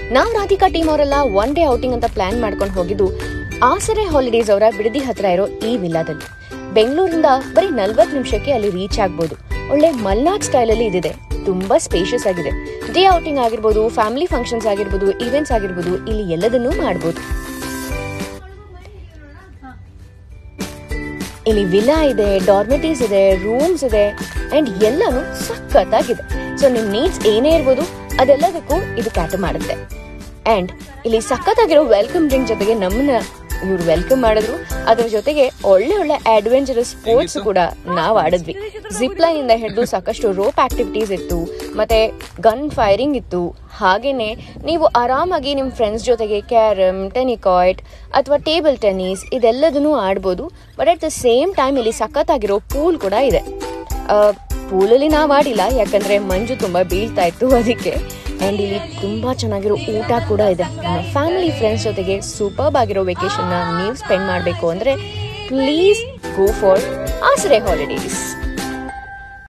ನಾವ್ ರಾಧಿಕಾ ಟೀಮ್ ಅವರೆಲ್ಲ one day outing ಅಂತ ಪ್ಲಾನ್ ಮಾಡ್ಕೊಂಡು ಹೋಗಿದ್ದು ಆಸರೆ ಹಾಲಿಡೇಸ್ ಅವರ ಬಿಡದಿ ಹತ್ರ ಇರೋ ಈ ವಿಲ್ಲಾದಲ್ಲಿ ಬೆಂಗಳೂರಿಂದ ಬರೀ ನಲ್ವತ್ತು ನಿಮಿಷಕ್ಕೆ ಅಲ್ಲಿ ರೀಚ್ ಆಗ್ಬೋದು ಒಳ್ಳೆ ಮಲ್ನಾಡ್ ಸ್ಟೈಲ್ ಅಲ್ಲಿ ಇದಿದೆ ತುಂಬಾ ಸ್ಪೇಷಿಯಸ್ ಆಗಿದೆ ಡೇ ಔಟಿಂಗ್ ಆಗಿರ್ಬೋದು ಫ್ಯಾಮಿಲಿ ಫಂಕ್ಷನ್ಸ್ ಆಗಿರ್ಬೋದು ಇವೆಂಟ್ಸ್ ಆಗಿರ್ಬೋದು ಇಲ್ಲಿ ಎಲ್ಲದನ್ನೂ ಮಾಡ್ಬೋದು ಇಲ್ಲಿ ವಿಲಾ ಇದೆ ಡಾರ್ಮೆಟೀಸ್ ಇದೆ ರೂಮ್ಸ್ ಇದೆ ಅಂಡ್ ಎಲ್ಲಾನು ಸಖತ್ತಾಗಿದೆ ಸೊ ನಿಮ್ ನೀಡ್ಸ್ ಏನೇ ಇರ್ಬೋದು ಅದೆಲ್ಲದಕ್ಕೂ ಇದು ಕ್ಯಾಟರ್ ಮಾಡುತ್ತೆ ಅಂಡ್ ಇಲ್ಲಿ ಸಖತ್ತಾಗಿರೋ ವೆಲ್ಕಮ್ ಡ್ರಿಂಕ್ ಜೊತೆಗೆ ನಮ್ಮನ್ನ ಇವ್ರು ವೆಲ್ಕಮ್ ಮಾಡಿದ್ರು ಅದ್ರ ಜೊತೆಗೆ ಒಳ್ಳೆ ಒಳ್ಳೆ ಅಡ್ವೆಂಚರಸ್ ಸ್ಪೋರ್ಟ್ಸ್ ಕೂಡ ನಾವ್ ಆಡಿದ್ವಿ ಜಿಪ್ ಲೈನ್ ಇಂದ ಹಿಡಿದು ಸಾಕಷ್ಟು ರೋಪ್ ಆಕ್ಟಿವಿಟೀಸ್ ಇತ್ತು ಮತ್ತೆ ಗನ್ ಫೈರಿಂಗ್ ಇತ್ತು ಹಾಗೇನೆ ನೀವು ಆರಾಮಾಗಿ ನಿಮ್ಮ ಫ್ರೆಂಡ್ಸ್ ಜೊತೆಗೆ ಕ್ಯಾರಮ್ ಟೆನಿಕಾಯ್ಟ್ ಅಥವಾ ಟೇಬಲ್ ಟೆನ್ನಿಸ್ ಇದೆಲ್ಲದನ್ನೂ ಆಡ್ಬೋದು but at the same time ಇಲ್ಲಿ ಸಖತ್ತಾಗಿರೋ ಪೂಲ್ ಕೂಡ ಇದೆ ಪೂಲಲ್ಲಿ ನಾವು ಆಡಿಲ್ಲ ಯಾಕಂದ್ರೆ ಮಂಜು ತುಂಬಾ ಬೀಳ್ತಾ ಇತ್ತು ಅದಕ್ಕೆ ಅಂಡ್ ಇಲ್ಲಿ ತುಂಬಾ ಚೆನ್ನಾಗಿರೋ ಊಟ ಕೂಡ ಇದೆ ನಿಮ್ಮ ಫ್ಯಾಮಿಲಿ ಫ್ರೆಂಡ್ಸ್ ಜೊತೆಗೆ ಸೂಪರ್ಬ್ ಆಗಿರೋ ವೆಕೇಶನ್ ನೀವು ಸ್ಪೆಂಡ್ ಮಾಡಬೇಕು ಅಂದ್ರೆ please go for Asare holidays